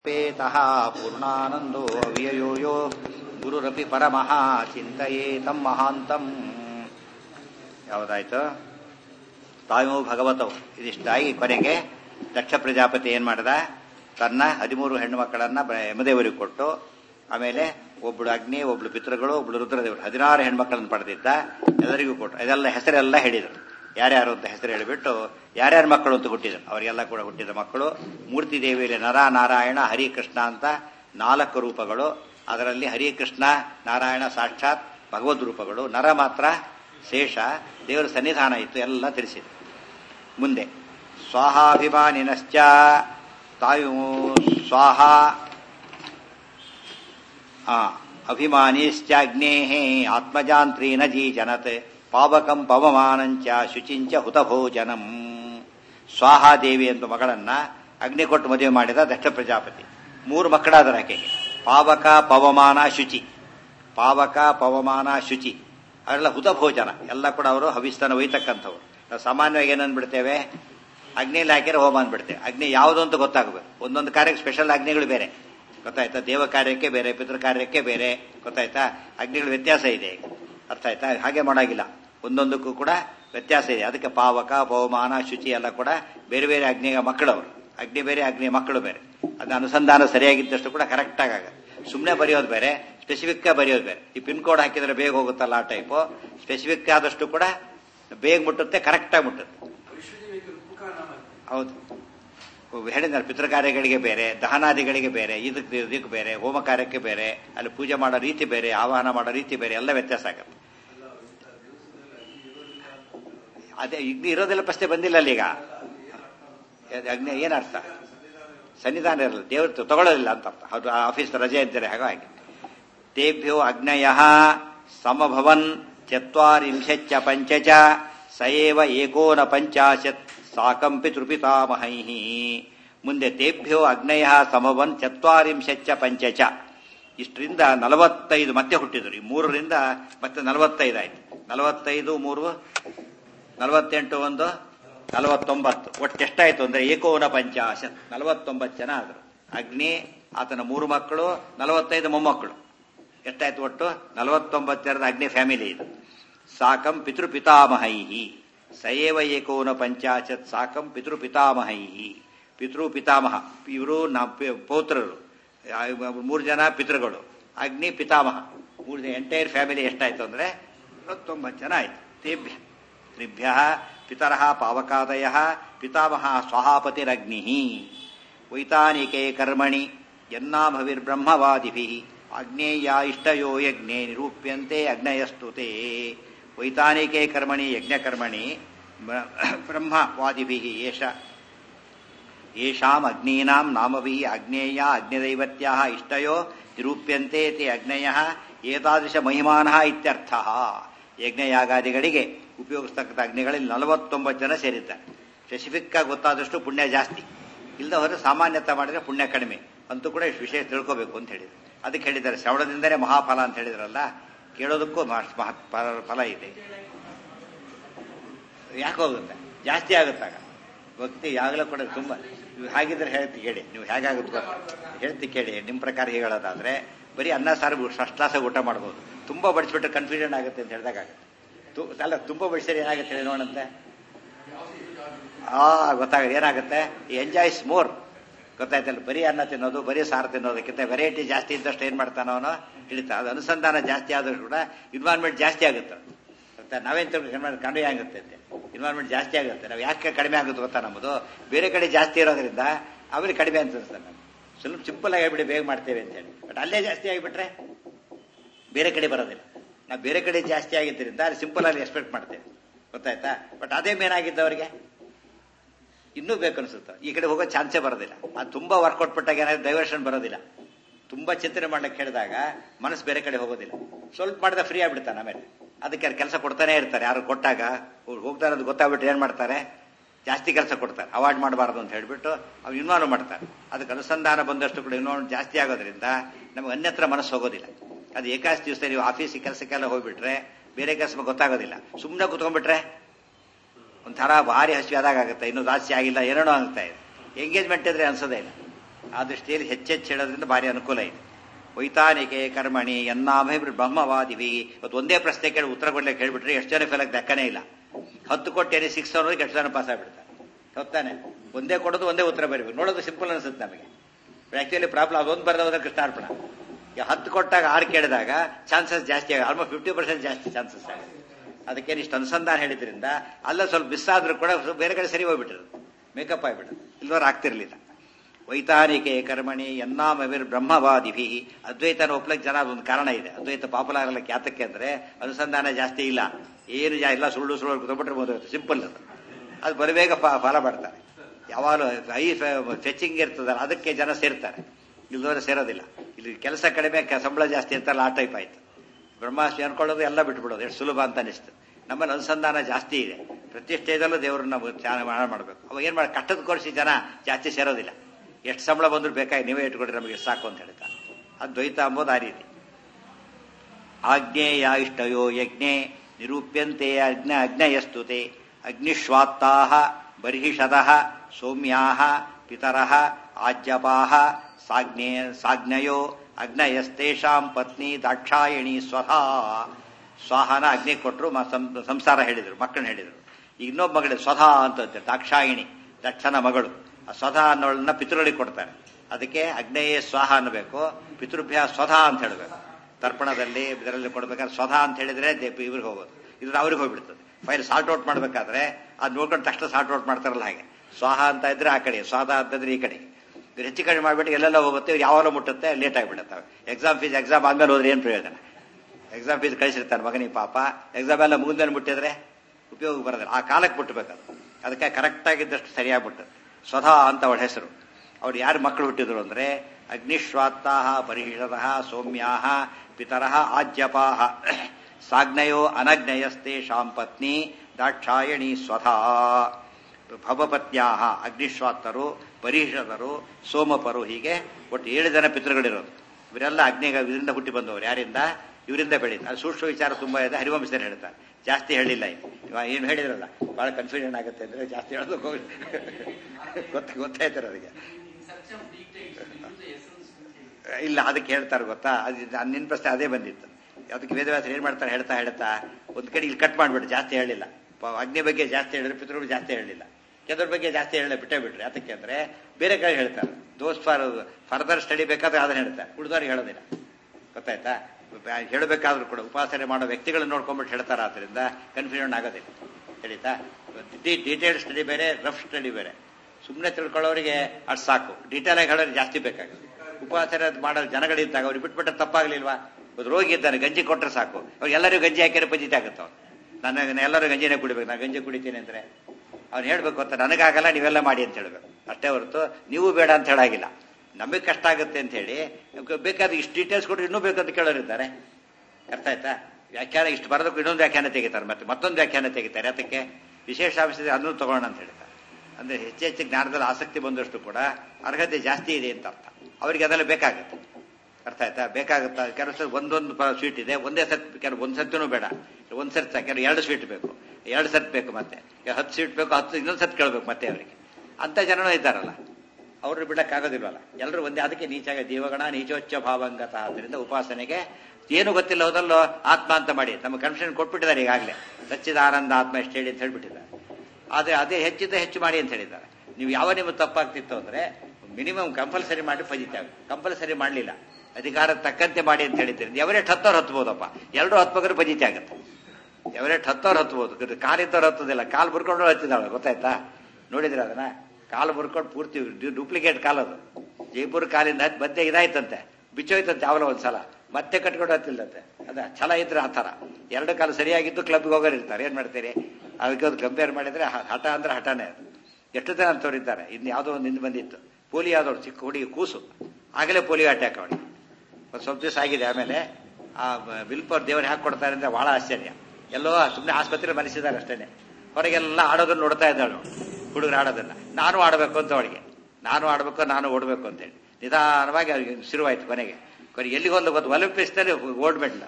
पेतः पूर्णानन्दो अव्ययो यो ಗುರುರಪಿ ಪರಮಃ ಚಿಂತೆಯೇ ತಮ್ಮ ಮಹಾಂತಂ ಯಾವುದಾಯ್ತು ತಾಯೋ ಭಗವತವು ಇದಿಷ್ಟಾಗಿ ಕೊನೆಗೆ ದಕ್ಷ ಪ್ರಜಾಪತಿ ಏನ್ ಮಾಡಿದ ತನ್ನ ಹದಿಮೂರು ಹೆಣ್ಣು ಮಕ್ಕಳನ್ನ ಯಮದೇವರಿಗೆ ಕೊಟ್ಟು ಆಮೇಲೆ ಒಬ್ಳು ಅಗ್ನಿ ಒಬ್ಳು ಪಿತೃಗಳು ಒಬ್ಳು ರುದ್ರದೇವರು ಹದಿನಾರು ಹೆಣ್ಮಕ್ಳನ್ನು ಪಡೆದಿದ್ದ ಎಲ್ಲರಿಗೂ ಕೊಟ್ಟು ಇದೆಲ್ಲ ಹೆಸರೆಲ್ಲ ಹೇಳಿದರು ಯಾರ್ಯಾರು ಅಂತ ಹೆಸರು ಹೇಳಿಬಿಟ್ಟು ಯಾರ್ಯಾರ ಮಕ್ಕಳು ಅಂತ ಹುಟ್ಟಿದರು ಅವರಿಗೆಲ್ಲ ಕೂಡ ಹುಟ್ಟಿದ ಮಕ್ಕಳು ಮೂರ್ತಿ ದೇವಿಯಲ್ಲಿ ನರ ನಾರಾಯಣ ಹರಿಕೃಷ್ಣ ಅಂತ ನಾಲ್ಕು ರೂಪಗಳು ಅದರಲ್ಲಿ ಹರಿಕೃಷ್ಣ ನಾರಾಯಣ ಸಾಕ್ಷಾತ್ ಭಗವದ್ ರೂಪಗಳು ನರ ಮಾತ್ರ ಶೇಷ ದೇವರ ಸನ್ನಿಧಾನ ಇತ್ತು ಎಲ್ಲ ತಿಳಿಸಿದೆ ಮುಂದೆ ಸ್ವಾಹಾಭಿಮಾನಿನಶ್ಚ ತಾಯು ಸ್ವಾಹ ಅಭಿಮಾನಿಶ್ಚಾಗ್ನೇ ಆತ್ಮಜಾಂತ್ರೀನ ಜೀಜನತ್ ಪಾವಕಂ ಪವಮಾನಂಚ ಶುಚಿಂಚ ಹುತಭೋಜನಂ ಸ್ವಾಹಾದೇವಿ ಎಂಬ ಮಗಳನ್ನ ಅಗ್ನಿ ಕೊಟ್ಟು ಮದುವೆ ಮಾಡಿದ ದಕ್ಷ ಪ್ರಜಾಪತಿ ಮೂರು ಮಕ್ಕಳಾದರ ಆಕೆಗೆ ಪಾವಕ ಪವಮಾನ ಶುಚಿ ಪಾವಕ ಪವಮಾನ ಶುಚಿ ಅವರೆಲ್ಲ ಹುತಭೋಜನ ಎಲ್ಲ ಕೂಡ ಅವರು ಹವಿಸ್ತನ ಒಯ್ತಕ್ಕಂಥವ್ರು ನಾವು ಸಾಮಾನ್ಯವಾಗಿ ಏನಂದ್ಬಿಡ್ತೇವೆ ಅಗ್ನಿಯಲ್ಲಿ ಹಾಕಿದ್ರೆ ಹೋಮ ಅಂದ್ಬಿಡ್ತೇವೆ ಅಗ್ನಿ ಯಾವುದು ಅಂತ ಗೊತ್ತಾಗಬೇಕು ಒಂದೊಂದು ಕಾರ್ಯಕ್ಕೆ ಸ್ಪೆಷಲ್ ಅಗ್ನಿಗಳು ಬೇರೆ ಗೊತ್ತಾಯ್ತಾ ದೇವ ಕಾರ್ಯಕ್ಕೆ ಬೇರೆ ಪಿತೃ ಕಾರ್ಯಕ್ಕೆ ಬೇರೆ ಗೊತ್ತಾಯ್ತಾ ಅಗ್ನಿಗಳ ವ್ಯತ್ಯಾಸ ಇದೆ ಅರ್ಥ ಆಯ್ತಾ ಹಾಗೆ ಮಾಡಾಗಿಲ್ಲ ಒಂದೊಂದಕ್ಕೂ ಕೂಡ ವ್ಯತ್ಯಾಸ ಇದೆ ಅದಕ್ಕೆ ಪಾವಕ ಪವಮಾನ ಶುಚಿ ಎಲ್ಲ ಕೂಡ ಬೇರೆ ಬೇರೆ ಅಗ್ನಿಯ ಮಕ್ಕಳವರು ಅಗ್ನಿ ಬೇರೆ ಅಗ್ನಿಯ ಮಕ್ಕಳು ಬೇರೆ ಅದನ್ನ ಅನುಸಂಧಾನ ಸರಿಯಾಗಿದ್ದಷ್ಟು ಕೂಡ ಕರೆಕ್ಟ್ ಆಗ ಸುಮ್ಮನೆ ಬರೆಯೋದು ಬೇರೆ ಸ್ಪೆಸಿಫಿಕ್ ಬರೆಯೋದು ಬೇರೆ ಈ ಪಿನ್ ಕೋಡ್ ಹಾಕಿದ್ರೆ ಬೇಗ ಹೋಗುತ್ತಲ್ಲ ಆ ಟೈಪು ಸ್ಪೆಸಿಫಿಕ್ ಆದಷ್ಟು ಕೂಡ ಬೇಗ ಮುಟ್ಟುತ್ತೆ ಕರೆಕ್ಟ್ ಆಗಿ ಮುಟ್ಟುತ್ತೆ ಹೌದು ಹೇಳಿದ್ದಾರೆ ಪಿತೃಕಾರ್ಯಗಳಿಗೆ ಬೇರೆ ದಹನಾದಿಗಳಿಗೆ ಬೇರೆ ಇದಕ್ಕೆ ಇದಕ್ಕೆ ಬೇರೆ ಹೋಮ ಕಾರ್ಯಕ್ಕೆ ಬೇರೆ ಅಲ್ಲಿ ಪೂಜೆ ಮಾಡೋ ರೀತಿ ಬೇರೆ ಆವಾಹನ ಮಾಡೋ ರೀತಿ ಬೇರೆ ಎಲ್ಲ ವ್ಯತ್ಯಾಸ ಆಗುತ್ತೆ ಅದೇ ಈಗ ಇರೋದೆಲ್ಲ ಪ್ರಶ್ನೆ ಬಂದಿಲ್ಲ ಅಲ್ಲಿ ಈಗ ಅಗ್ನಿ ಏನರ್ಥ ಸನ್ನಿಧಾನ ಇರಲ್ಲ ದೇವರು ತಗೊಳ್ಳೋದಿಲ್ಲ ಅಂತ ಅರ್ಥ ಅದು ಆಫೀಸ್ ರಜೆ ಅಂತಾರೆ ಹಾಗಾಗಿ ತೇಭ್ಯೋ ಅಗ್ನಯ ಸಮಭವನ್ ಚತ್ವಾರಿಂಶಚ್ಚ ಪಂಚಚ ಸಯೇವ ಏಕೋನ ಪಂಚಾಶತ್ ಸಾಕಂ ಪಿತೃಪಿತಾಮಹೈ ಮುಂದೆ ತೇಭ್ಯೋ ಅಗ್ನಯ ಸಮವನ್ ಚತ್ವಾರಿಂಶಚ್ಚ ಪಂಚಚ ಇಷ್ಟರಿಂದ ನಲವತ್ತೈದು ಮತ್ತೆ ಹುಟ್ಟಿದ್ರು ಈ ಮೂರರಿಂದ ಮತ್ತೆ ನಲವತ್ತೈದು ಆಯ್ತು ನಲವತ್ತೈದು ಮೂರು ನಲವತ್ತೆಂಟು ಒಂದು ನಲವತ್ತೊಂಬತ್ತು ಒಟ್ಟು ಎಷ್ಟಾಯ್ತು ಅಂದ್ರೆ ಏಕೋನ ಪಂಚಾಶತ್ ನಲವತ್ತೊಂಬತ್ತು ಜನ ಆದರು ಅಗ್ನಿ ಆತನ ಮೂರು ಮಕ್ಕಳು ನಲವತ್ತೈದು ಮೊಮ್ಮಕ್ಕಳು ಎಷ್ಟಾಯ್ತು ಒಟ್ಟು ನಲವತ್ತೊಂಬತ್ತು ಜನದ ಅಗ್ನಿ ಫ್ಯಾಮಿಲಿ ಇದು ಸಾಕಂ ಪಿತೃಪಿತಾಮಹೈ ಸಯೇವ ಏಕೋನ ಪಂಚಾಶತ್ ಸಾಕಂ ಪಿತೃಪಿತಾಮಹೈ ಪಿತೃ ಪಿತಾಮಹ ಇವರು ಪೌತ್ರರು ಮೂರು ಜನ ಪಿತೃಗಳು ಅಗ್ನಿ ಪಿತಾಮಹ ಮೂರು ಎಂಟೈರ್ ಫ್ಯಾಮಿಲಿ ಎಷ್ಟಾಯ್ತು ಅಂದ್ರೆ ನಲವತ್ತೊಂಬತ್ತು ಜನ ಆಯ್ತು ತೇಭ್ಯ ತ್ರಿಭ್ಯ ಪಿತರ ಪಾವಕಾದಯ ಪಿತಾಮಹ ಸ್ವಹಾಪತಿರಗ್ನಿ ವೈತಾನಿಕೆ ಕರ್ಮಣಿ ಯನ್ನಾಭವಿರ್ಬ್ರಹ್ಮವಾದಿಭಿ ಅಗ್ನೇಯ ಇಷ್ಟಯೋ ಯಜ್ಞೆ ನಿರೂಪ್ಯಂತೆ ಅಗ್ನಯಸ್ತುತೆ ವೈತಾನಿಕೆ ಕರ್ಮಣಿ ಯಜ್ಞಕರ್ಮಣಿ ಬ್ರಹ್ಮವಾದಿಭಿ ಏಷ ಯೇಷಾಂ ಅಗ್ನೀನಾಂ ನಾಮಭಿ ಅಗ್ನೇಯ ಅಗ್ನಿದೈವತ್ಯ ಇಷ್ಟಯೋ ನಿರೂಪ್ಯಂತೆ ತೇ ಅಗ್ನಯ ಏತಾದೃಶ ಮಹಿಮಾನ ಇತ್ಯರ್ಥ ಯಜ್ಞಯಾಗಾದಿಗಳಿಗೆ ಉಪಯೋಗಿಸ್ತಕ್ಕಂಥ ಅಗ್ನಿಗಳಲ್ಲಿ ನಲವತ್ತೊಂಬತ್ತು ಜನ ಸೇರಿದ್ದಾರೆ ಸ್ಪೆಸಿಫಿಕ್ ಆಗಿ ಗೊತ್ತಾದಷ್ಟು ಪುಣ್ಯ ಜಾಸ್ತಿ ಇಲ್ಲದ ಹೊರ ಸಾಮಾನ್ಯತ ಮಾಡಿದ್ರೆ ಪುಣ್ಯ ಕಡಿಮೆ ಅಂತೂ ಕೂಡ ಇಷ್ಟು ವಿಷಯ ತಿಳ್ಕೋಬೇಕು ಅಂತ ಹೇಳಿದ್ರು ಅದಕ್ಕೆ ಹೇಳಿದ್ದಾರೆ ಶ್ರವಣದಿಂದಲೇ ಮಹಾಫಲ ಅಂತ ಹೇಳಿದ್ರಲ್ಲ ಕೇಳೋದಕ್ಕೂ ಫಲ ಇದೆ ಯಾಕೆ ಹೋಗುತ್ತೆ ಜಾಸ್ತಿ ಆಗುತ್ತಾಗ ಭಕ್ತಿ ಯಾಗಲೂ ಕೂಡ ತುಂಬ ನೀವು ಹಾಗಿದ್ರೆ ಹೇಳ್ತಿ ಕೇಳಿ ನೀವು ಹೇಗಾಗುತ್ತೆ ಗೊತ್ತಾ ಹೇಳ್ತಿ ಕೇಳಿ ನಿಮ್ಮ ಪ್ರಕಾರ ಹೇಳೋದಾದ್ರೆ ಬರೀ ಅನ್ನ ಸಾರು ಫಸ್ಟ್ ಕ್ಲಾಸಾಗಿ ಊಟ ಮಾಡ್ಬೋದು ತುಂಬ ಬಡಿಸ್ಬಿಟ್ರೆ ಕನ್ಫ್ಯೂಷನ್ ಆಗುತ್ತೆ ಅಂತ ಹೇಳಿದಾಗ ಆಗುತ್ತೆ ಅಲ್ಲ ತುಂಬ ಬಡಿಸಿದ್ರೆ ಏನಾಗುತ್ತೆ ಹೇಳಿ ನೋಡಂತೆ ಆ ಗೊತ್ತಾಗುತ್ತೆ ಏನಾಗುತ್ತೆ ಎಂಜಾಯ್ಸ್ ಮೋರ್ ಗೊತ್ತಾಯ್ತಲ್ಲ ಬರೀ ಅನ್ನ ತಿನ್ನೋದು ಬರೀ ಸಾರು ತಿನ್ನೋದಕ್ಕಿಂತ ವೆರೈಟಿ ಜಾಸ್ತಿ ಇದ್ದಷ್ಟು ಏನ್ ಮಾಡ್ತಾನೋ ಅವನು ಹಿಡಿತಾ ಅದು ಅನುಸಂಧಾನ ಜಾಸ್ತಿ ಆದಷ್ಟು ಕೂಡ ಇನ್ವಾಲ್ವ್ಮೆಂಟ್ ಜಾಸ್ತಿ ಆಗುತ್ತೆ ಗೊತ್ತಾ ನಾವೇನ್ ತಿಳ್ಕೊಂಡು ಕಡಿಮೆ ಆಗುತ್ತೆ ಅಂತೆ ಇನ್ವಾಲ್ವ್ಮೆಂಟ್ ಜಾಸ್ತಿ ಆಗುತ್ತೆ ನಾವು ಯಾಕೆ ಕಡಿಮೆ ಆಗುತ್ತೆ ಗೊತ್ತಾ ನಮ್ಮದು ಬೇರೆ ಕಡೆ ಜಾಸ್ತಿ ಇರೋದ್ರಿಂದ ಆಮೇಲೆ ಕಡಿಮೆ ಅಂತ ಅನ್ಸ್ತಾರೆ ನಮ್ಗೆ ಸ್ವಲ್ಪ ಸಿಂಪಲ್ ಆಗಿಬಿಡಿ ಬೇಗ ಮಾಡ್ತೇವೆ ಅಂತ ಹೇಳಿ ಬಟ್ ಅಲ್ಲೇ ಜಾಸ್ತಿ ಆಗಿಬಿಟ್ರೆ ಬೇರೆ ಕಡೆ ಬರೋದಿಲ್ಲ ನಾವು ಬೇರೆ ಕಡೆ ಜಾಸ್ತಿ ಆಗಿದ್ದರಿಂದ ಅಲ್ಲಿ ಸಿಂಪಲ್ ಆಗಿ ಎಕ್ಸ್ಪೆಕ್ಟ್ ಮಾಡ್ತೇವೆ ಗೊತ್ತಾಯ್ತಾ ಬಟ್ ಅದೇ ಮೇನ್ ಆಗಿದ್ದವರಿಗೆ ಇನ್ನೂ ಬೇಕು ಅನ್ಸುತ್ತೆ ಈ ಕಡೆ ಹೋಗೋ ಚಾನ್ಸೇ ಬರೋದಿಲ್ಲ ಅದು ತುಂಬಾ ವರ್ಕೌಟ್ ಪಟ್ಟಾಗ ಏನಾದ್ರು ಡೈವರ್ಷನ್ ಬರೋದಿಲ್ಲ ತುಂಬಾ ಚಿಂತನೆ ಮಾಡ್ಲಿಕ್ಕೆ ಹೇಳಿದಾಗ ಮನಸ್ಸು ಬೇರೆ ಕಡೆ ಹೋಗೋದಿಲ್ಲ ಸ್ವಲ್ಪ ಮಾಡಿದ ಫ್ರೀ ಆಗ್ಬಿಡ್ತಾನೆ ಆಮೇಲೆ ಅದಕ್ಕೆ ಕೆಲಸ ಕೊಡ್ತಾನೆ ಇರ್ತಾರೆ ಯಾರು ಕೊಟ್ಟಾಗ ಹೋಗ್ತಾರೆ ಅದು ಗೊತ್ತಾಗ್ಬಿಟ್ಟು ಏನ್ ಮಾಡ್ತಾರೆ ಜಾಸ್ತಿ ಕೆಲಸ ಕೊಡ್ತಾರೆ ಅವಾಯ್ಡ್ ಮಾಡಬಾರ್ದು ಅಂತ ಹೇಳ್ಬಿಟ್ಟು ಅವ್ರು ಇನ್ವಾಲ್ವ್ ಮಾಡ್ತಾರೆ ಅದಕ್ಕೆ ಅನುಸಂಧಾನ ಬಂದಷ್ಟು ಕೂಡ ಇನ್ವಾಲ್ವ್ ಜಾಸ್ತಿ ಆಗೋದ್ರಿಂದ ನಮಗೆ ಅನ್ಯತ್ರ ಮನಸ್ಸು ಹೋಗೋದಿಲ್ಲ ಅದು ಏಕಾಸಿ ದಿವಸ ನೀವು ಆಫೀಸಿಗೆ ಕೆಲಸಕ್ಕೆಲ್ಲ ಹೋಗ್ಬಿಟ್ರೆ ಬೇರೆ ಕೆಲಸ ಗೊತ್ತಾಗೋದಿಲ್ಲ ಸುಮ್ಮನೆ ಕುತ್ಕೊಂಡ್ಬಿಟ್ರೆ ಒಂಥರ ಭಾರಿ ಹಸಿವೆ ಆದಾಗ ಆಗುತ್ತೆ ಇನ್ನೂ ಜಾಸ್ತಿ ಆಗಿಲ್ಲ ಏನೇನೋ ಆಗ್ತಾ ಇದೆ ಎಂಗೇಜ್ಮೆಂಟ್ ಇದ್ರೆ ಅನ್ಸೋದೇ ಇಲ್ಲ ಆ ದೃಷ್ಟಿಯಲ್ಲಿ ಹೆಚ್ಚೆಚ್ಚು ಹೇಳೋದ್ರಿಂದ ಭಾರಿ ಅನುಕೂಲ ಇದೆ ವೈತಾನಿಕೆ ಕರ್ಮಣಿ ಎನ್ನಾಮೇ ಬ್ರಹ್ಮವಾದಿವಿ ಇವತ್ತು ಒಂದೇ ಪ್ರಶ್ನೆ ಕೇಳಿ ಉತ್ತರ ಕೊಡ್ಲಿಕ್ಕೆ ಕೇಳ್ಬಿಟ್ರೆ ಎಷ್ಟು ಜನ ಫೇಲಕ್ಕೆ ಲೆಕ್ಕನೇ ಇಲ್ಲ ಹತ್ತು ಕೊಟ್ಟೇನೆ ಸಿಕ್ಸ್ ಅನ್ನೋದಕ್ಕೆ ಎಷ್ಟು ಜನ ಪಾಸ್ ಆಗ್ಬಿಡ್ತಾರೆ ಗೊತ್ತಾನೆ ಒಂದೇ ಕೊಡೋದು ಒಂದೇ ಉತ್ತರ ಬರೀಬೇಕು ನೋಡೋದು ಸಿಂಪಲ್ ಅನ್ಸುತ್ತೆ ನಮಗೆ ಆಕ್ಚುಲಿ ಪ್ರಾಬ್ಲಮ್ ಅದೊಂದು ಬರೆದ ಕೃಷ್ಣಾರ್ಪಣ ಈಗ ಹತ್ತು ಕೊಟ್ಟಾಗ ಆರು ಕೇಳಿದಾಗ ಚಾನ್ಸಸ್ ಜಾಸ್ತಿ ಆಗ ಆಲ್ಮೋಸ್ಟ್ ಫಿಫ್ಟಿ ಪರ್ಸೆಂಟ್ ಜಾಸ್ತಿ ಚಾನ್ಸಸ್ ಆಗುತ್ತೆ ಅದಕ್ಕೆ ಇಷ್ಟು ಅನುಸಂಧಾನ ಹೇಳಿದ್ರಿಂದ ಅಲ್ಲ ಸ್ವಲ್ಪ ಮಿಸ್ ಆದ್ರೂ ಕೂಡ ಸ್ವಲ್ಪ ಬೇರೆ ಕಡೆ ಸರಿ ಹೋಗ್ಬಿಟ್ಟಿರೋದು ಮೇಕಪ್ ಆಗಿಬಿಟ್ಟದು ಇಲ್ದವ್ರು ಆಗ್ತಿರ್ಲಿಲ್ಲ ವೈತಾನಿಕೆ ಕರ್ಮಣಿ ಎನ್ನಾಮವಿರ್ ಬ್ರಹ್ಮವಾದಿಭಿ ಅದ್ವೈತನ ಒಪ್ಲಕ್ಕೆ ಜನ ಒಂದು ಕಾರಣ ಇದೆ ಅದ್ವೈತ ಪಾಪುಲಾರ್ ಎಲ್ಲ ಯಾತಕ್ಕೆ ಅಂದ್ರೆ ಅನುಸಂಧಾನ ಜಾಸ್ತಿ ಇಲ್ಲ ಏನು ಜಾ ಇಲ್ಲ ಸುಳ್ಳು ಸುಳ್ಳು ಕುತ್ಬಿಟ್ರೆ ಮೊದಲು ಸಿಂಪಲ್ ಅದು ಅದು ಬಲಬೇಗ ಫಾಲ ಮಾಡ್ತಾರೆ ಯಾವಾಗಲೂ ಐ ಫೆಚಿಂಗ್ ಇರ್ತದಲ್ಲ ಅದಕ್ಕೆ ಜನ ಸೇರ್ತಾರೆ ಇಲ್ದವರೆ ಸೇರೋದಿಲ್ಲ ಇಲ್ಲಿ ಕೆಲಸ ಕಡಿಮೆ ಕ- ಸಂಬಳ ಜಾಸ್ತಿ ಅಂತಲ್ಲ ಆ ಟೈಪ್ ಆಯ್ತು ಬ್ರಹ್ಮಾಸ್ಮಿ ಅನ್ಕೊಳ್ಳೋದು ಎಲ್ಲ ಬಿಟ್ಬಿಡೋದು ಎಷ್ಟು ಸುಲಭ ಅಂತ ಅನಿಸ್ತು ನಮ್ಮಲ್ಲಿ ಅನುಸಂಧಾನ ಜಾಸ್ತಿ ಇದೆ ಪ್ರತಿ ಸ್ಟೇಜಲ್ಲೂ ದೇವರನ್ನ ಧ್ಯಾನ ಮಾಡಬೇಕು ಅವಾಗ ಏನ್ ಮಾಡಿ ಕಟ್ಟದ ಕೊಡಿಸಿ ಜನ ಜಾಸ್ತಿ ಸೇರೋದಿಲ್ಲ ಎಷ್ಟು ಸಂಬಳ ಬಂದ್ರು ಬೇಕಾಗಿ ನೀವೇ ಇಟ್ಕೊಡ್ರಿ ನಮಗೆ ಎಷ್ಟ್ ಸಾಕು ಅಂತ ಹೇಳ್ತಾರೆ ಅದು ದ್ವೈತ ಅಂಬೋದು ಆ ರೀತಿ ಆಗ್ನೇಯ ಇಷ್ಟಯೋ ಯಜ್ಞೆ ನಿರೂಪ್ಯಂತೆ ಅಗ್ನ ಅಗ್ನಯಸ್ತುತೆ ಅಗ್ನಿಶ್ವಾತ್ತಾ ಬರ್ಹಿಷದಃ ಸೌಮ್ಯಾ ಪಿತರಃ ಆಜ್ಯಪಾಹ ಸಾಗ್ನೇ ಸಾಗ್ನಯೋ ಅಗ್ನಯಸ್ತೇಷಾಂ ಪತ್ನಿ ದಾಕ್ಷಾಯಣಿ ಸ್ವಧಾ ಸ್ವಾಹನ ಅಗ್ನಿ ಕೊಟ್ಟರು ಸಂಸಾರ ಹೇಳಿದರು ಮಕ್ಕಳನ್ನ ಹೇಳಿದರು ಈಗ ಇನ್ನೊಬ್ಬ ಮಗಳು ಸ್ವಧಾ ಅಂತ ಅಂತಾರೆ, ದಾಕ್ಷಾಯಿಣಿ ದಕ್ಷನ ಮಗಳು ಆ ಸ್ವಧಾ ಅನ್ನೋಳನ್ನ ಪಿತೃಗಳಿಗೆ ಕೊಡ್ತಾರೆ ಅದಕ್ಕೆ ಅಗ್ನೇಯ ಸ್ವಾಹ ಅನ್ನಬೇಕು ಪಿತೃಭ್ಯ ಸ್ವಧಾ ಅಂತ ಹೇಳಬೇಕು ತರ್ಪಣದಲ್ಲಿ ಇದರಲ್ಲಿ ಕೊಡ್ಬೇಕಾದ್ರೆ ಸ್ವಧಾ ಅಂತ ಹೇಳಿದ್ರೆ ದೇ- ಇವ್ರಿಗೆ ಹೋಗೋದು ಇದ್ರ ಅವ್ರಿಗೆ ಹೋಗ್ಬಿಡ್ತದೆ ಫೈಲ್ ಸಾರ್ಟ್ ಔಟ್ ಮಾಡ್ಬೇಕಾದ್ರೆ ಅದ್ ನೋಡ್ಕೊಂಡು ತಕ್ಷಣ ಸಾರ್ಟ್ ಔಟ್ ಮಾಡ್ತಾರಲ್ಲ ಹಾಗೆ ಸ್ವಾಹ ಅಂತ ಇದ್ರೆ ಆ ಕಡೆ ಸ್ವಾದ ಅಂತಂದ್ರೆ ಈ ಕಡೆ ಇವ್ರು ಹೆಚ್ಚು ಕಡಿಮೆ ಮಾಡ್ಬಿಟ್ಟು ಎಲ್ಲೆಲ್ಲ ಹೋಗುತ್ತೆ ಇವ್ರು ಯಾವಾಗ ಮುಟ್ಟುತ್ತೆ ಲೇಟ್ ಆಗಿಬಿಡುತ್ತವೆ ಎಕ್ಸಾಮ್ ಫೀಸ್ ಎಕ್ಸಾಮ್ ಆದ್ಮೇಲೆ ಹೋದ್ರೆ ಏನು ಪ್ರಯೋಜನ ಎಕ್ಸಾಮ್ ಫೀಸ್ ಕಳಿಸಿರ್ತಾನೆ ಮಗನಿಗೆ ಪಾಪ ಎಕ್ಸಾಮ್ ಎಲ್ಲ ಮುಗಿದ್ಮೇಲೆ ಮುಟ್ಟಿದ್ರೆ ಉಪಯೋಗ ಬರೋದಿಲ್ಲ ಆ ಕಾಲಕ್ಕೆ ಮುಟ್ಟಬೇಕದು ಅದಕ್ಕೆ ಕರೆಕ್ಟ್ ಆಗಿದ್ದಷ್ಟು ಸರಿಯಾಗ್ಬಿಟ್ಟು ಸ್ವಧಾ ಅಂತ ಅವಳ ಹೆಸರು ಅವ್ರು ಯಾರು ಮಕ್ಕಳು ಹುಟ್ಟಿದ್ರು ಅಂದ್ರೆ ಅಗ್ನಿಶ್ವಾತ್ತಾಹ ಪರಿಹಿಷದಃ ಸೌಮ್ಯಾಹ ಪಿತರಃ ಆಜ್ಯಪಾಹ ಸಾಗ್ನಯೋ ಅನಗ್ನಯಸ್ತೆ ಶಾಂ ಪತ್ನಿ ದಾಕ್ಷಾಯಣಿ ಸ್ವಧಾ ಭವಪತ್ನ್ಯಾಹ ಅಗ್ನಿಶ್ವಾತ್ತರು ಪರಿಹಿಷದರು ಸೋಮಪರು ಹೀಗೆ ಒಟ್ಟು ಏಳು ಜನ ಪಿತೃಗಳಿರೋದು ಇವರೆಲ್ಲ ಅಗ್ನಿಗ ಇದರಿಂದ ಹುಟ್ಟಿ ಬಂದವರು ಯಾರಿಂದ ಇವರಿಂದ ಬೆಳೀತಾರೆ ಅದು ಸೂಕ್ಷ್ಮ ವಿಚಾರ ತುಂಬಾ ಇದೆ ಹರಿವಂಶದಲ್ಲಿ ಹೇಳ್ತಾರೆ ಜಾಸ್ತಿ ಹೇಳಿಲ್ಲ ಇದು ಇವಾಗ ಏನು ಹೇಳಿದ್ರಲ್ಲ ಬಹಳ ಕನ್ಫ್ಯೂಷನ್ ಆಗುತ್ತೆ ಅಂದ್ರೆ ಜಾಸ್ತಿ ಹೇಳೋದಕ್ಕೆ ಹೋಗಿ ಗೊತ್ತ ಗೊತ್ತಾಯ್ತಾರೆ ಅದಕ್ಕೆ ಇಲ್ಲ ಅದಕ್ಕೆ ಹೇಳ್ತಾರೆ ಗೊತ್ತಾ ಅದು ನಿನ್ನ ಪ್ರಶ್ನೆ ಅದೇ ಬಂದಿತ್ತು ಅದಕ್ಕೆ ವೇದವ್ಯಾಸರು ಏನ್ ಮಾಡ್ತಾರೆ ಹೇಳ್ತಾ ಹೇಳ್ತಾ ಒಂದ್ ಕಡೆ ಇಲ್ಲಿ ಕಟ್ ಮಾಡ್ಬಿಟ್ಟು ಜಾಸ್ತಿ ಹೇಳಿಲ್ಲ ಪ- ಅಗ್ನಿ ಬಗ್ಗೆ ಜಾಸ್ತಿ ಹೇಳಿದ್ರೆ ಪಿತೃಗಳು ಜಾಸ್ತಿ ಹೇಳಿಲ್ಲ ಕೆಲವ್ರ ಬಗ್ಗೆ ಜಾಸ್ತಿ ಹೇಳ ಬಿಟ್ಟೇ ಬಿಟ್ರೆ ಅದಕ್ಕೆ ಅಂದ್ರೆ ಬೇರೆ ಕಡೆ ಹೇಳ್ತಾರೆ ದೋಸ್ ಫಾರ್ ಫರ್ದರ್ ಸ್ಟಡಿ ಬೇಕಾದ್ರೆ ಅದನ್ನ ಹೇಳ್ತಾರೆ ಉಳಿದವ್ರಿಗೆ ಹೇಳೋದಿಲ್ಲ ಗೊತ್ತಾಯ್ತಾ ಬ್ಯಾ- ಹೇಳಬೇಕಾದ್ರೂ ಕೂಡ ಉಪಾಸನೆ ಮಾಡೋ ವ್ಯಕ್ತಿಗಳನ್ನ ನೋಡ್ಕೊಂಡ್ಬಿಟ್ಟು ಹೇಳ್ತಾರೆ ಆದ್ರಿಂದ ಕನ್ಫ್ಯೂಷನ್ ಆಗೋದಿಲ್ಲ ಹೇಳಿತಾ ಡೀಟೇಲ್ ಸ್ಟಡಿ ಬೇರೆ ರಫ್ ಸ್ಟಡಿ ಬೇರೆ ಸುಮ್ಮನೆ ತಿಳ್ಕೊಳ್ಳೋರಿಗೆ ಅಷ್ಟು ಸಾಕು ಡೀಟೇಲ್ ಆಗಿ ಹೇಳೋರಿಗೆ ಜಾಸ್ತಿ ಬೇಕಾಗುತ್ತೆ ಉಪವಾಸನೆ ಮಾಡೋ ಜನಗಳಿದ್ದಾಗ ಅವ್ರಿಗೆ ಬಿಟ್ಬಿಟ್ರೆ ತಪ್ಪಾಗ್ಲಿಲ್ವಾ ಒಂದು ರೋಗಿ ಇದ್ದಾನೆ ಗಂಜಿ ಕೊಟ್ರೆ ಸಾಕು ಅವ್ರು ಎಲ್ಲರಿಗೂ ಗಂಜಿ ಹಾಕಿದ್ರೆ ಪಂಜಿತ ಆಗುತ್ತೆ ಅವ್ನು ನನಗೆ ಎಲ್ಲರೂ ಗಂಜಿನೇ ಕುಡಿಬೇಕು ನಾನು ಗಂಜಿ ಕುಡಿತೀನಿ ಅಂದ್ರೆ ಅವ್ನು ಹೇಳ್ಬೇಕು ಅಂತ ನನಗಾಗಲ್ಲ ನೀವೆಲ್ಲ ಮಾಡಿ ಅಂತ ಹೇಳ್ಬೇಕು ಅಷ್ಟೇ ಹೊರತು ನೀವು ಬೇಡ ಅಂತ ಹೇಳಾಗಿಲ್ಲ ನಮಗೆ ಕಷ್ಟ ಆಗುತ್ತೆ ಅಂತ ಹೇಳಿ ಬೇಕಾದ್ರೆ ಇಷ್ಟು ಡೀಟೇಲ್ಸ್ ಕೊಟ್ಟು ಇನ್ನೂ ಬೇಕಂತ ಕೇಳೋರಿದ್ದಾರೆ ಅರ್ಥ ಆಯ್ತಾ ವ್ಯಾಖ್ಯಾನ ಇಷ್ಟು ಬರೋದಕ್ಕೂ ಇನ್ನೊಂದು ವ್ಯಾಖ್ಯಾನ ತೆಗಿತಾರೆ ಮತ್ತೆ ಮತ್ತೊಂದು ವ್ಯಾಖ್ಯಾನ ತೆಗಿತಾರೆ ಅದಕ್ಕೆ ವಿಶೇಷ ಅಂಶದ ಅದನ್ನು ತಗೊಳ್ಳೋಣ ಅಂತ ಹೇಳ್ತಾರೆ ಅಂದ್ರೆ ಹೆಚ್ಚು ಹೆಚ್ಚು ಜ್ಞಾನದಲ್ಲಿ ಆಸಕ್ತಿ ಬಂದಷ್ಟು ಕೂಡ ಅರ್ಹತೆ ಜಾಸ್ತಿ ಇದೆ ಅಂತ ಅರ್ಥ ಅವರಿಗೆ ಅದೆಲ್ಲ ಬೇಕಾಗುತ್ತೆ ಅರ್ಥ ಆಯ್ತಾ ಬೇಕಾಗುತ್ತಾ ಕೆಲವು ಸಲ ಒಂದೊಂದು ಸ್ವೀಟ್ ಇದೆ ಒಂದೇ ಸತ್ ಕೆಲವು ಒಂದ್ ಸತ್ತಿನೂ ಬೇಡ ಒಂದ್ ಸರ್ತಿ ಕೆಲವು ಎರಡು ಸ್ವೀಟ್ ಬೇಕು ಎರಡು ಸತ್ ಬೇಕು ಮತ್ತೆ ಈಗ ಹತ್ತು ಸ್ವೀಟ್ ಬೇಕು ಹತ್ತು ಇನ್ನೊಂದು ಸತ್ ಕೇಳಬೇಕು ಮತ್ತೆ ಅವರಿಗೆ ಅಂತ ಜನನೂ ಇದ್ದಾರಲ್ಲ ಅವ್ರು ಬಿಡಕ್ಕಾಗೋದಿಲ್ವಲ್ಲ ಎಲ್ಲರೂ ಒಂದೇ ಅದಕ್ಕೆ ನೀಚಾಗ ಜೀವಗಣ ನೀಚೋಚ್ಚ ಭಾವಂಗತ ಆದ್ದರಿಂದ ಉಪಾಸನೆಗೆ ಏನು ಗೊತ್ತಿಲ್ಲ ಹೋದಲ್ಲೋ ಆತ್ಮ ಅಂತ ಮಾಡಿ ನಮ್ಮ ಕನ್ಫ್ಯೂಷನ್ ಕೊಟ್ಬಿಟ್ಟಿದ್ದಾರೆ ಈಗಾಗಲೇ ಸಚ್ಚಿದಾನಂದ ಆತ್ಮ ಎಷ್ಟು ಹೇಳಿ ಅಂತ ಹೇಳ್ಬಿಟ್ಟಿದ್ದಾರೆ ಆದ್ರೆ ಅದೇ ಹೆಚ್ಚಿದ್ದ ಹೆಚ್ಚು ಮಾಡಿ ಅಂತ ಹೇಳಿದ್ದಾರೆ ನೀವು ಯಾವ ನಿಮಗೆ ತಪ್ಪಾಗ್ತಿತ್ತು ಅಂದ್ರೆ ಮಿನಿಮಮ್ ಕಂಪಲ್ಸರಿ ಮಾಡಿ ಫಜಿತಾವೆ ಕಂಪಲ್ಸರಿ ಮಾಡಲಿಲ್ಲ ಅಧಿಕಾರ ತಕ್ಕಂತೆ ಮಾಡಿ ಅಂತ ಹೇಳಿದ್ದೀರಿ ಎವರೇಟ್ ಹತ್ತವ್ರು ಹತ್ಬೋದಪ್ಪ ಎಲ್ಲರೂ ಹತ್ಬೇಕಾದ್ರೆ ಫಜಿತಿ ಆಗುತ್ತೆ ಎವರೇಟ್ ಹತ್ತವ್ರು ಹತ್ಬೋದು ಕಾಲಿದ್ದವ್ರು ಹತ್ತೋದಿಲ್ಲ ಕಾಲು ಬರ್ಕೊಂಡು ಹತ್ತಿದಾಳೆ ಗೊತ್ತಾಯ್ತಾ ನೋಡಿದ್ರೆ ಅದನ್ನ ಕಾಲು ಬರ್ಕೊಂಡು ಪೂರ್ತಿ ಡೂಪ್ಲಿಕೇಟ್ ಕಾಲದು ಜೈಪುರ ಕಾಲಿಂದ ಹತ್ತಿ ಮಧ್ಯೆ ಇದಾಯ್ತಂತೆ ಬಿಚ್ಚೋಯ್ತಂತೆ ಯಾವಲ ಒಂದ್ಸಲ ಮತ್ತೆ ಕಟ್ಕೊಂಡು ಹತ್ತಿಲ್ದಂತೆ ಅದ ಛಲ ಇದ್ರೆ ಆ ಥರ ಎರಡು ಕಾಲು ಸರಿಯಾಗಿದ್ದು ಕ್ಲಬ್ಗೆ ಹೋಗೋರು ಇರ್ತಾರೆ ಏನ್ ಮಾಡ್ತೀರಿ ಅದಕ್ಕೆ ಒಂದು ಕಂಪೇರ್ ಮಾಡಿದ್ರೆ ಹ- ಹಠ ಅಂದ್ರೆ ಹಠನೇ ಅದು ಎಷ್ಟು ಜನ ಅಂತವ್ರು ಇದ್ದಾರೆ ಇನ್ನು ಯಾವುದೋ ಒಂದು ಹಿಂದೆ ಬಂದಿತ್ತು ಪೋಲಿಯೋ ಆದವ್ರು ಚಿಕ್ಕ ಹುಡುಗಿ ಕೂಸು ಆಗಲೇ ಪೋಲಿಯೋ ಅಟ್ಯಾಕ್ ಅವಳಿಗೆ ಒಂದು ಸ್ವಲ್ಪ ದಿವಸ ಆಗಿದೆ ಆಮೇಲೆ ಆ ವಿಲ್ ಪವರ್ ದೇವರು ಹಾಕಿ ಕೊಡ್ತಾರೆ ಅಂದ್ರೆ ಬಹಳ ಆಶ್ಚರ್ಯ ಎಲ್ಲೋ ಸುಮ್ಮನೆ ಆಸ್ಪತ್ರೆ ಮನಸ್ಸಿದ್ದಾರೆ ಅಷ್ಟೇನೆ ಹೊರಗೆಲ್ಲ ಆಡೋದನ್ನ ನೋಡ್ತಾ ಇದ್ದಾಳು ಹುಡುಗರು ಆಡೋದನ್ನ ನಾನು ಆಡಬೇಕು ಅಂತ ಅವಳಿಗೆ ನಾನು ಆಡಬೇಕು ನಾನು ಓಡಬೇಕು ಅಂತೇಳಿ ನಿಧಾನವಾಗಿ ಅವ್ರಿಗೆ ಶುರುವಾಯ್ತು ಕೊನೆಗೆ ಕೊನೆಗೆ ಎಲ್ಲಿಗೆ ಒಂದು ಗೊತ್ತು ಒಲಿಂಪಿಕ್ಸ್ನಲ್ಲಿ ಗೋಲ್ಡ್ ಮೆಡಲ್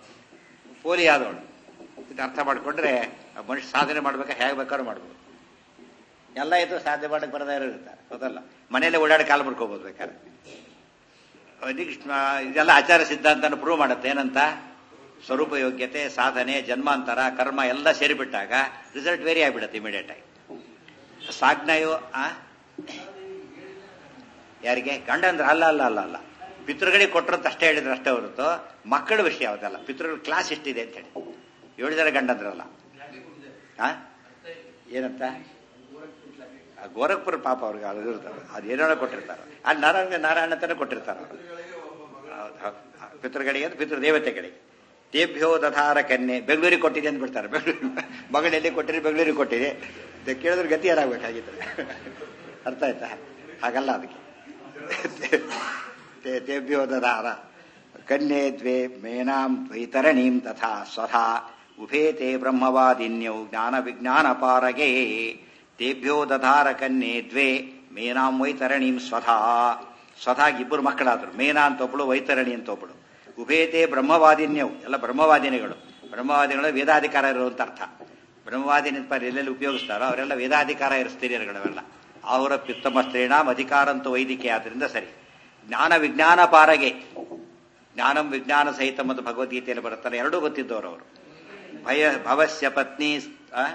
ಪೋಲಿ ಆದವಳು ಇದು ಅರ್ಥ ಮಾಡ್ಕೊಂಡ್ರೆ ಆ ಮನುಷ್ಯ ಸಾಧನೆ ಮಾಡ್ಬೇಕಾ ಹೇಗೆ ಬೇಕಾದ್ರೂ ಮಾಡ್ಬೋದು ಎಲ್ಲ ಇದು ಸಾಧ್ಯ ಮಾಡಕ್ಕೆ ಬರದೇ ಇರ್ತಾರೆ ಹೌದಲ್ಲ ಮನೆಯಲ್ಲೇ ಓಡಾಡಿ ಕಾಲು ಬಿಡ್ಕೋಬೋದು ಬೇಕಾದ್ರೆ ಅದಕ್ಕೆ ಇದೆಲ್ಲ ಆಚಾರ ಸಿದ್ಧಾಂತನ ಪ್ರೂವ್ ಮಾಡುತ್ತೆ ಏನಂತ ಸ್ವರೂಪ ಯೋಗ್ಯತೆ ಸಾಧನೆ ಜನ್ಮಾಂತರ ಕರ್ಮ ಎಲ್ಲ ಸೇರಿಬಿಟ್ಟಾಗ ರಿಸಲ್ಟ್ ವೇರಿ ಆಗಿಬಿಡುತ್ತೆ ಇಮಿಡಿಯೇಟ್ ಆಗಿ ಸಾಗ್ನಾಯೋ ಆ ಯಾರಿಗೆ ಗಂಡಂದ್ರ ಅಲ್ಲ ಅಲ್ಲ ಅಲ್ಲ ಅಲ್ಲ ಪಿತೃಗಳಿಗೆ ಕೊಟ್ಟರಂತ ಅಷ್ಟೇ ಹೇಳಿದ್ರೆ ಅಷ್ಟೇ ಹೊರತು ಮಕ್ಕಳ ವಿಷಯ ಅವದಲ್ಲ ಪಿತೃಗಳ ಕ್ಲಾಸ್ ಇಷ್ಟಿದೆ ಅಂತ ಹೇಳಿ ಏಳು ಜನ ಗಂಡಂದ್ರಲ್ಲ ಆ ಏನಂತ ಆ ಗೋರಖ್ಪುರ ಪಾಪ ಅವ್ರಿಗೆ ಅದು ಇರ್ತದೆ ಅದು ಏನೇನೋ ಕೊಟ್ಟಿರ್ತಾರೆ ಅಲ್ಲಿ ನಾರಾಯಣ ನಾರಾಯಣ ಅಂತಾನೆ ಕೊಟ್ಟಿರ್ತಾರೆ ಅವರು ಹೌದು, ಹೌದು. ಪಿತೃಗಳಿಗೆ ಅಂದ್ರೆ ಪಿತೃ ದೇವತೆಗಳಿಗೆ ತೇಭ್ಯೋ ದಧಾರ ಕನ್ಯೆ ಬೆಂಗಳೂರಿಗೆ ಕೊಟ್ಟಿದೆ ಅಂತ ಬಿಡ್ತಾರೆ ಬೆಂಗಳೂರು ಮಗಳೆಲ್ಲಿ ಕೊಟ್ಟಿರಿ ಬೆಂಗಳೂರಿಗೆ ಕೊಟ್ಟಿದೆ ಇದು ಕೇಳಿದ್ರೆ ಗತಿ ಏನಾಗಬೇಕಾಗಿತ್ತು ಅರ್ಥ ಆಯ್ತಾ ಹಾಗಲ್ಲ ಅದಕ್ಕೆ ತೇ- ತೇಭ್ಯೋ ದಧಾರ ಕನ್ಯೆ ದ್ವೇ ಮೇನಾಂ ದ್ವೈತರಣೀಂ ತಥಾ ಸ್ವಧಾ ಉಭೇ ತೇ ಬ್ರಹ್ಮವಾದಿನ್ಯೌ ಜ್ಞಾನ ವಿಜ್ಞಾನ ಪಾರಗೆ ತೇಭ್ಯೋ ದಧಾರ ಕನ್ಯೆ ದ್ವೇ ಮೇನಾಂ ವೈತರಣೀಂ ಸ್ವಧಾ ಸ್ವಧಾಗಿ ಇಬ್ಬರು ಮಕ್ಕಳಾದ್ರು ಮೇನಾ ಅಂತ ಒಬ್ಬಳು ವೈತರಣಿ ಅಂತ ಒಬ್ಬಳು ಉಭೇತೆ ಬ್ರಹ್ಮವಾದಿನ್ಯವು ಎಲ್ಲ ಬ್ರಹ್ಮವಾದಿನಿಗಳು ಬ್ರಹ್ಮವಾದಿಗಳು ವೇದಾಧಿಕಾರ ಇರುವಂತ ಅರ್ಥ ಬ್ರಹ್ಮವಾದಿನಿ ಅಂತ ಎಲ್ಲೆಲ್ಲಿ ಉಪಯೋಗಿಸ್ತಾರೋ ಅವರೆಲ್ಲ ವೇದಾಧಿಕಾರ ಇರೋ ಸ್ತ್ರೀಯರುಗಳವೆಲ್ಲ ಅವರ ಪಿತ್ತಮ ಸ್ತ್ರೀಣಾಂ ಅಧಿಕಾರಂತ ವೈದಿಕೆ ಆದ್ರಿಂದ ಸರಿ ಜ್ಞಾನ ವಿಜ್ಞಾನ ಪಾರಗೆ ಜ್ಞಾನಂ ವಿಜ್ಞಾನ ಸಹಿತ ಮತ್ತು ಭಗವದ್ಗೀತೆಯಲ್ಲಿ ಬರುತ್ತಲ್ಲ ಎರಡೂ ಗೊತ್ತಿದ್ದವರು ಅವರು ಭಯ ಭವಸ್ಯ ಪತ್ನಿ ಆ?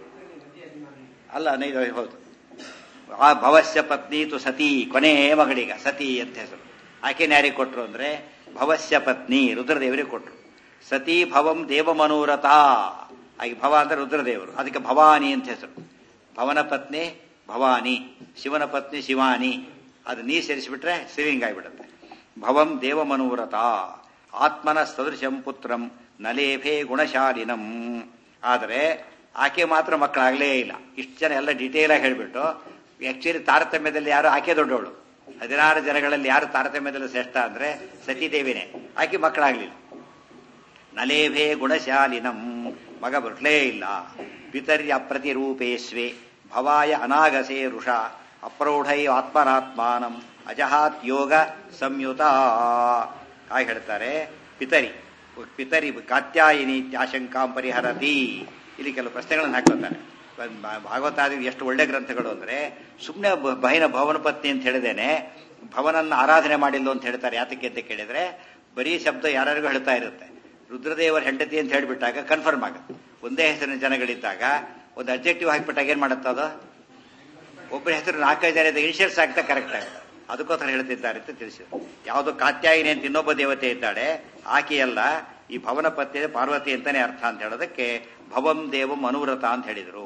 ಅಲ್ಲ ನೈದು ಹೌದು ಆ ಭವಸ್ಯ ಪತ್ನಿ ತು ಸತಿ ಕೊನೆಯ ಮಗಳಿಗ ಸತಿ ಅಂತ ಹೆಸರು ಆಕೆನ ಯಾರಿಗೆ ಕೊಟ್ರು ಅಂದ್ರೆ ಭವಸ್ಯ ಪತ್ನಿ ರುದ್ರದೇವರಿಗೆ ಕೊಟ್ರು ಸತಿ ಭವಂ ದೇವ ಮನೋರಥ ಆಗಿ ಭವ ಅಂದ್ರೆ ರುದ್ರದೇವರು ಅದಕ್ಕೆ ಭವಾನಿ ಅಂತ ಹೆಸರು ಭವನ ಪತ್ನಿ ಭವಾನಿ ಶಿವನ ಪತ್ನಿ ಶಿವಾನಿ ಅದು ನೀ ಸೇರಿಸಿಬಿಟ್ರೆ ಸಿರಿಂಗ್ ಆಗಿಬಿಡುತ್ತೆ ಭವಂ ದೇವ ಮನೋರಥ ಆತ್ಮನ ಸದೃಶಂ ಪುತ್ರಂ ನಲೇಭೆ ಗುಣಶಾಲಿನಂ ಆದರೆ ಆಕೆ ಮಾತ್ರ ಮಕ್ಕಳಾಗಲೇ ಇಲ್ಲ ಇಷ್ಟು ಜನ ಎಲ್ಲ ಡೀಟೇಲ್ ಆಗಿ ಹೇಳ್ಬಿಟ್ಟು ಆಕ್ಚುಲಿ ತಾರತಮ್ಯದಲ್ಲಿ ಯಾರು ಆಕೆ ದೊಡ್ಡವಳು ಹದಿನಾರು ಜನಗಳಲ್ಲಿ ಯಾರು ತಾರತಮ್ಯದಲ್ಲಿ ಶ್ರೇಷ್ಠ ಅಂದ್ರೆ ಸತೀದೇವಿನೇ ಆಕೆ ಮಕ್ಕಳಾಗ್ಲಿಲ್ಲ ನಲೇಭೆ ಗುಣಶಾಲಿನಂ ಮಗ ಬರಲೇ ಇಲ್ಲ ಪಿತರ್ಯ ಪ್ರತಿರೂಪೇಶ್ವೆ ಭವಾಯ ಅನಾಗಸೇ ಋಷ ಅಪ್ರೌಢೈ ಆತ್ಮನಾತ್ಮಾನಂ ಅಜಹಾತ್ ಯೋಗ ಸಂಯುತ ಹಾಗೆ ಹೇಳ್ತಾರೆ ಪಿತರಿ ಪಿತರಿ ಕಾತ್ಯಾಯಿನಿ ಆಶಂಕಾಂ ಪರಿಹರತಿ ಇಲ್ಲಿ ಕೆಲವು ಪ್ರಶ್ನೆಗಳನ್ನು ಹಾಕೋತಾರೆ ಭಾಗವತಾದಿ ಎಷ್ಟು ಒಳ್ಳೆ ಗ್ರಂಥಗಳು ಅಂದ್ರೆ ಸುಮ್ಮನೆ ಬಹಿನ ಭವನ ಪತ್ನಿ ಅಂತ ಹೇಳಿದೇನೆ ಭವನನ್ನ ಆರಾಧನೆ ಮಾಡಿಲ್ಲ ಅಂತ ಹೇಳ್ತಾರೆ ಯಾತಕ್ಕೆ ಅಂತ ಕೇಳಿದ್ರೆ ಬರೀ ಶಬ್ದ ಯಾರ್ಯಾರಿಗೂ ಹೇಳ್ತಾ ಇರುತ್ತೆ ರುದ್ರದೇವರ ಹೆಂಡತಿ ಅಂತ ಹೇಳಿಬಿಟ್ಟಾಗ ಕನ್ಫರ್ಮ್ ಆಗುತ್ತೆ ಒಂದೇ ಹೆಸರಿನ ಜನಗಳಿದ್ದಾಗ ಒಂದು ಅಬ್ಜೆಕ್ಟಿವ್ ಹಾಕಿಬಿಟ್ಟಾಗ ಏನ್ ಮಾಡುತ್ತೆ ಅದು ಒಬ್ಬರ ಹೆಸರು ನಾಲ್ಕೈದು ಜನ ಇನಿಷಿಯಲ್ಸ್ ಆಗ್ತಾ ಕರೆಕ್ಟ್ ಆಗುತ್ತೆ ಅದಕ್ಕೋಸ್ಕರ ಹೇಳ್ತಿದ್ದಾರೆ ಅಂತ ತಿಳಿಸಿದ್ರು ಯಾವುದೋ ಕಾತ್ಯಾಯಿನಿ ಅಂತ ಇನ್ನೊಬ್ಬ ದೇವತೆ ಇದ್ದಾಳೆ ಆಕೆಯಲ್ಲ ಈ ಭವನ ಪತ್ನಿ ಪಾರ್ವತಿ ಅಂತಾನೆ ಅರ್ಥ ಅಂತ ಹೇಳೋದಕ್ಕೆ ಭವಂ ದೇವಂ ಅನುವ್ರತ ಅಂತ ಹೇಳಿದರು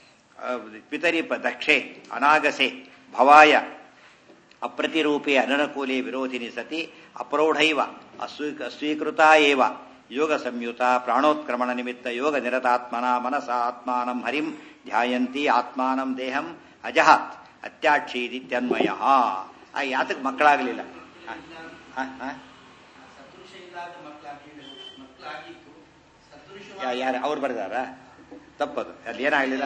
ಪಿತರಿ ದಕ್ಷೆ ಅನಾಗಸೆ ಭವಾಯ ಅಪ್ರತಿರೂಪೇ ಅನನುಕೂಲೆ ವಿರೋಧಿನಿ ಸತಿ ಅಪ್ರೌಢೈವ ಅಸ್ವೀಕೃತ ಏವ ಯೋಗ ಸಂಯುತ ಪ್ರಾಣೋತ್ಕ್ರಮಣ ನಿಮಿತ್ತ ಯೋಗ ನಿರತಾತ್ಮನ ಮನಸ ಆತ್ಮಾನಂ ಹರಿಂ ಧ್ಯಾಯಂತಿ ಆತ್ಮಾನಂ ದೇಹಂ ಅಜಹಾತ್ ಅತ್ಯಾಕ್ಷೀದಿತ್ಯನ್ವಯ ಆ ಯಾತಕ್ಕೆ ಮಕ್ಕಳಾಗಲಿಲ್ಲ ಯಾರು ಅವ್ರು ಬರೆದಾರ ತಪ್ಪದು ಅಲ್ಲಿ ಏನಾಗಲಿಲ್ಲ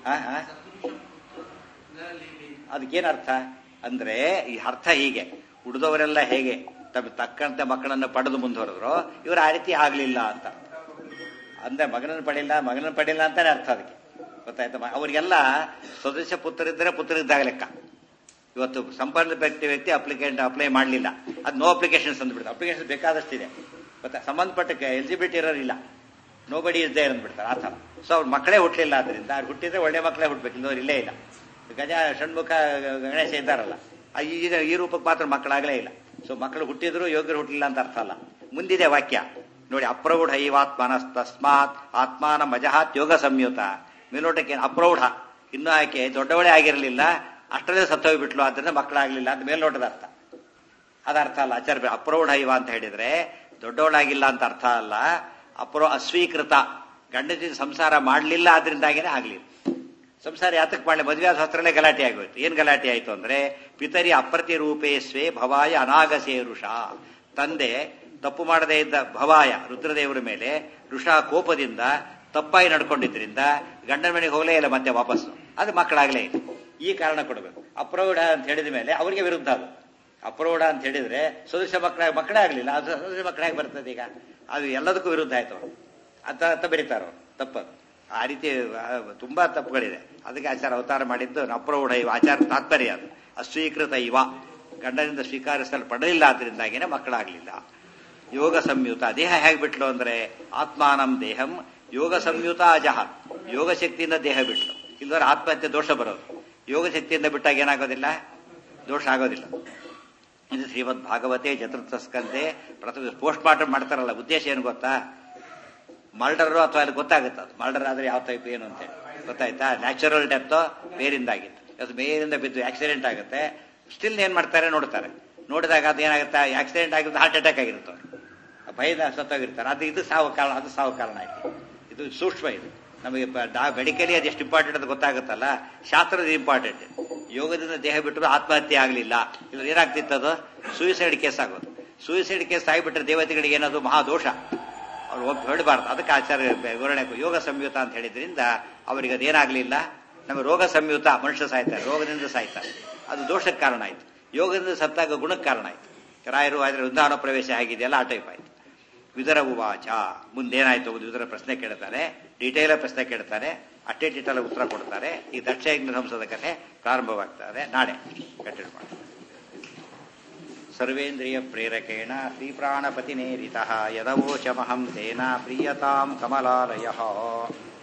ಅದಕ್ಕೇನು ಅರ್ಥ ಅಂದ್ರೆ ಈ ಅರ್ಥ ಹೀಗೆ ಉಳಿದವರೆಲ್ಲ ಹೇಗೆ ತಮ್ಮ ತಕ್ಕಂತೆ ಮಕ್ಕಳನ್ನು ಪಡೆದು ಮುಂದುವರೆದ್ರು ಇವರು ಆ ರೀತಿ ಆಗ್ಲಿಲ್ಲ ಅಂತ ಅಂದ್ರೆ ಮಗನನ್ನು ಪಡೆಯಿಲ್ಲ ಮಗನನ್ನು ಪಡೆಯಿಲ್ಲ ಅಂತಾನೆ ಅರ್ಥ ಅದಕ್ಕೆ ಗೊತ್ತಾಯ್ತಾ ಅವರಿಗೆಲ್ಲ ಸದಸ್ಯ ಪುತ್ರ ಇದ್ದರೆ ಪುತ್ರ ಇದ್ದಾಗ ಲೆಕ್ಕ ಇವತ್ತು ಸಂಪನ್ನ ವ್ಯಕ್ತಿ ವ್ಯಕ್ತಿ ಅಪ್ಲಿಕೆಂಟ್ ಅಪ್ಲೈ ಮಾಡಲಿಲ್ಲ ಅದು ನೋ ಅಪ್ಲಿಕೇಶನ್ಸ್ ಅಂದ್ಬಿಡ್ತಾರೆ ಅಪ್ಲಿಕೇಶನ್ ಬೇಕಾದಷ್ಟಿದೆ ಗೊತ್ತಾ ಸಂಬಂಧಪಟ್ಟ ಎಲಿಜಿಬಿಲಿಟಿ ಇರೋರಿಲ್ಲ ನೋ ಬಡಿ ಇಸ್ ದೇರ್ ಅಂದ್ಬಿಡ್ತಾರೆ ಆ ಥರ ಸೊ ಅವ್ರ ಮಕ್ಕಳೇ ಹುಟ್ಟಲಿಲ್ಲ ಅದರಿಂದ ಅವ್ರು ಹುಟ್ಟಿದ್ರೆ ಒಳ್ಳೆ ಮಕ್ಕಳೇ ಹುಟ್ಟಬೇಕು ಇಲ್ಲವ್ರು ಇಲ್ಲೇ ಇಲ್ಲ ಗಜ ಷಣ್ಮುಖ ಗಣೇಶ ಇದ್ದಾರಲ್ಲ ಈಗ ಈ ರೂಪಕ್ಕೆ ಮಾತ್ರ ಮಕ್ಕಳಾಗಲೇ ಇಲ್ಲ ಸೊ ಮಕ್ಕಳು ಹುಟ್ಟಿದ್ರು ಯೋಗ್ಯರು ಹುಟ್ಟಲಿಲ್ಲ ಅಂತ ಅರ್ಥ ಅಲ್ಲ ಮುಂದಿದೆ ವಾಕ್ಯ ನೋಡಿ ಅಪ್ರೌಢ ಐವಾತ್ಮನ ತಸ್ಮಾತ್ ಆತ್ಮಾನ ಮಜಹಾತ್ ಯೋಗ ಸಂಯುತ ಮೇಲೋಟಕ್ಕೆ ಅಪ್ರೌಢ ಇನ್ನೂ ಆಕೆ ದೊಡ್ಡವಳೇ ಆಗಿರಲಿಲ್ಲ ಅಷ್ಟರಲ್ಲೇ ಸತ್ತೋಗ್ಬಿಟ್ಲು ಆದ್ರಿಂದ ಮಕ್ಕಳಾಗ್ಲಿಲ್ಲ ಅಂತ ಮೇಲ್ನೋಟದ ಅರ್ಥ ಅದ ಅರ್ಥ ಅಲ್ಲ ಆಚಾರ್ಯ ಅಪ್ರೌಢ ಇವ ಅಂತ ಹೇಳಿದ್ರೆ ದೊಡ್ಡವಳಾಗಿಲ್ಲ ಅಂತ ಅರ್ಥ ಅಲ್ಲ ಅಪ್ರೋ ಅಸ್ವೀಕೃತ ಗಂಡ ಜೊತೆ ಸಂಸಾರ ಮಾಡಲಿಲ್ಲ ಆದ್ರಿಂದಾಗೇನೆ ಆಗ್ಲಿಲ್ಲ ಸಂಸಾರ ಯಾತಕ್ಕೆ ಮಾಡಲಿ ಮದುವೆ ಆದ ಹತ್ರಲ್ಲೇ ಗಲಾಟೆ ಆಗೋಯ್ತು ಏನ್ ಗಲಾಟೆ ಆಯ್ತು ಅಂದ್ರೆ ಪಿತರಿ ಅಪ್ರತಿ ರೂಪೇ ಸ್ವೇ ಭವಾಯ ಅನಾಗಸೇ ಋಷ ತಂದೆ ತಪ್ಪು ಮಾಡದೇ ಇದ್ದ ಭವಾಯ ರುದ್ರದೇವರ ಮೇಲೆ ಋಷ ಕೋಪದಿಂದ ತಪ್ಪಾಗಿ ನಡ್ಕೊಂಡಿದ್ರಿಂದ ಗಂಡನ ಮನೆಗೆ ಹೋಗಲೇ ಇಲ್ಲ ಮತ್ತೆ ವಾಪಸ್ಸು ಅದು ಮಕ್ಕಳಾಗಲೇ ಇಲ್ಲ ಈ ಕಾರಣ ಕೊಡಬೇಕು ಅಪ್ರೌಢ ಅಂತ ಹೇಳಿದ ಮೇಲೆ ಅವರಿಗೆ ವಿರುದ್ಧ ಅದು ಅಪ್ರೌಢ ಅಂತ ಹೇಳಿದ್ರೆ ಸದಸ್ಯ ಮಕ್ಕಳ ಮಕ್ಕಳೇ ಆಗಲಿಲ್ಲ ಅದು ಸದಸ್ಯ ಮಕ್ಕಳಾಗಿ ಬರ್ತದೆ ಈಗ ಅದು ಎಲ್ಲದಕ್ಕೂ ವಿರುದ್ಧ ಆಯ್ತು ಅವರು ಅಂತ ಅಂತ ಬರೀತಾರ ತಪ್ಪದು ಆ ರೀತಿ ಆ, ತುಂಬಾ ತಪ್ಪುಗಳಿದೆ ಅದಕ್ಕೆ ಆಚಾರ ಅವತಾರ ಮಾಡಿದ್ದು ನಪ್ರೌಢ ಇವ ಆಚಾರ ತಾತ್ಪರ್ಯ ಅದು ಅಸ್ವೀಕೃತ ಇವ ಗಂಡನಿಂದ ಸ್ವೀಕರಿಸಲ್ಪಡಲಿಲ್ಲ ಆದ್ರಿಂದಾಗಿನೇ ಮಕ್ಕಳಾಗ್ಲಿಲ್ಲ ಯೋಗ ಸಂಯುತ ದೇಹ ಹೇಗೆ ಬಿಟ್ಲು ಅಂದ್ರೆ ಆತ್ಮಾನಂ ದೇಹಂ ಯೋಗ ಸಂಯುತ ಅಜಹ ಯೋಗ ಶಕ್ತಿಯಿಂದ ದೇಹ ಬಿಟ್ಲು ಇಲ್ಲದ್ರೆ ಆತ್ಮಹತ್ಯೆ ದೋಷ ಬರೋದು ಯೋಗ ಶಕ್ತಿಯಿಂದ ಬಿಟ್ಟಾಗ ಏನಾಗೋದಿಲ್ಲ ದೋಷ ಆಗೋದಿಲ್ಲ ಇದು ಶ್ರೀಮದ್ ಭಾಗವತೆ ಚತುರ್ಥ ಸ್ಕಂದೆ ಪ್ರಥಮ ಪೋಸ್ಟ್ ಮಾರ್ಟಮ್ ಮಾಡ್ತಾರಲ್ಲ ಉದ್ದೇಶ ಏನು ಗೊತ್ತಾ ಮರ್ಡರ್ ಅಥವಾ ಅಲ್ಲಿ ಗೊತ್ತಾಗುತ್ತೆ ಅದು ಮರ್ಡರ್ ಆದ್ರೆ ಯಾವ ಟೈಪ್ ಏನು ಅಂತೇಳಿ ಗೊತ್ತಾಯ್ತಾ ನ್ಯಾಚುರಲ್ ಡೆತ್ ಬೇರಿಂದಾಗಿತ್ತು ಅದು ಬೇರಿಂದ ಬಿದ್ದು ಆಕ್ಸಿಡೆಂಟ್ ಆಗುತ್ತೆ ಸ್ಟಿಲ್ ಏನ್ ಮಾಡ್ತಾರೆ ನೋಡ್ತಾರೆ ನೋಡಿದಾಗ ಅದು ಏನಾಗುತ್ತೆ ಆಕ್ಸಿಡೆಂಟ್ ಆಗಿದ್ದು ಹಾರ್ಟ್ ಅಟ್ಯಾಕ್ ಆಗಿರುತ್ತೆ ಅವ್ರಿಗೆ. ಆ ಭಯದ ಸತ್ತೋಗಿರ್ತಾರೆ ಅದು ಇದು ಸಾವು ಕಾರಣ ಅದು ಸಾವು ಕಾರಣ ಆಯ್ತು ಇದು ಸೂಕ್ಷ್ಮ ಇದು ನಮಗೆ ಮೆಡಿಕಲಿ ಅದು ಎಷ್ಟು ಇಂಪಾರ್ಟೆಂಟ್ ಅಂತ ಗೊತ್ತಾಗುತ್ತಲ್ಲ ಶಾಸ್ತ್ರದ ಇಂಪಾರ್ಟೆಂಟ್ ಯೋಗದಿಂದ ದೇಹ ಬಿಟ್ಟರು ಆತ್ಮಹತ್ಯೆ ಆಗಲಿಲ್ಲ ಇಲ್ಲ ಏನಾಗ್ತಿತ್ತು ಅದು ಸೂಯಿಸೈಡ್ ಕೇಸ್ ಆಗೋದು ಸೂಯಿಸೈಡ್ ಕೇಸ್ ಆಗಿಬಿಟ್ರೆ ದೇವತೆಗಳಿಗೆ ಏನದು ಮಹಾದೋಷ ಅವ್ರು ಒಬ್ಬ ಹೇಳಬಾರ್ದು ಅದಕ್ಕೆ ಆಚಾರ್ಯ ವಿವರಣೆ ಯೋಗ ಸಂಯುತ ಅಂತ ಹೇಳಿದ್ರಿಂದ ಅವರಿಗೆ ಅದೇನಾಗ್ಲಿಲ್ಲ ನಮ್ಮ ರೋಗ ಸಂಯುತ ಮನುಷ್ಯ ಸಾಯ್ತಾರೆ ರೋಗದಿಂದ ಸಾಯ್ತಾರೆ ಅದು ದೋಷಕ್ಕೆ ಕಾರಣ ಆಯ್ತು ಯೋಗದಿಂದ ಸತ್ತಾಗ ಗುಣಕ್ಕೆ ಕಾರಣ ಆಯ್ತು ರಾಯರು ಆದ್ರೆ ವೃಂದಾವನ ಪ್ರವೇಶ ಆಗಿದೆಯಲ್ಲ ಆ ಟೈಪ್ ಆಯ್ತು ವಿದರ ಉವಾಚ ಮುಂದೇನಾಯ್ತು ಒಂದು ವಿದರ ಪ್ರಶ್ನೆ ಕೇಳ್ತಾರೆ ಡೀಟೇಲ್ ಪ್ರಶ್ನೆ ಕೇಳ್ತಾರೆ ಅಟ್ಟೆ ಡೀಟೇಲ್ ಉತ್ತರ ಕೊಡ್ತಾರೆ ಈ ದಕ್ಷಯಜ್ಞ ಧ್ವಂಸದ ಕಥೆ ಪ್ರಾರಂಭವಾಗ್ತಾರೆ ನಾಳೆ ಕಂಟಿನ್ಯೂ ಮಾಡಿ ಸರ್ವೇಂದ್ರಿಯ ಪ್ರೇರಕೇಣ ಶ್ರೀಪ್ರಾಣಪತಿನೇರಿತ ಯದವೋಚಮಹಂ ತೇನ ಪ್ರೀಯತಾಂ ಕಮಲಾಲಯ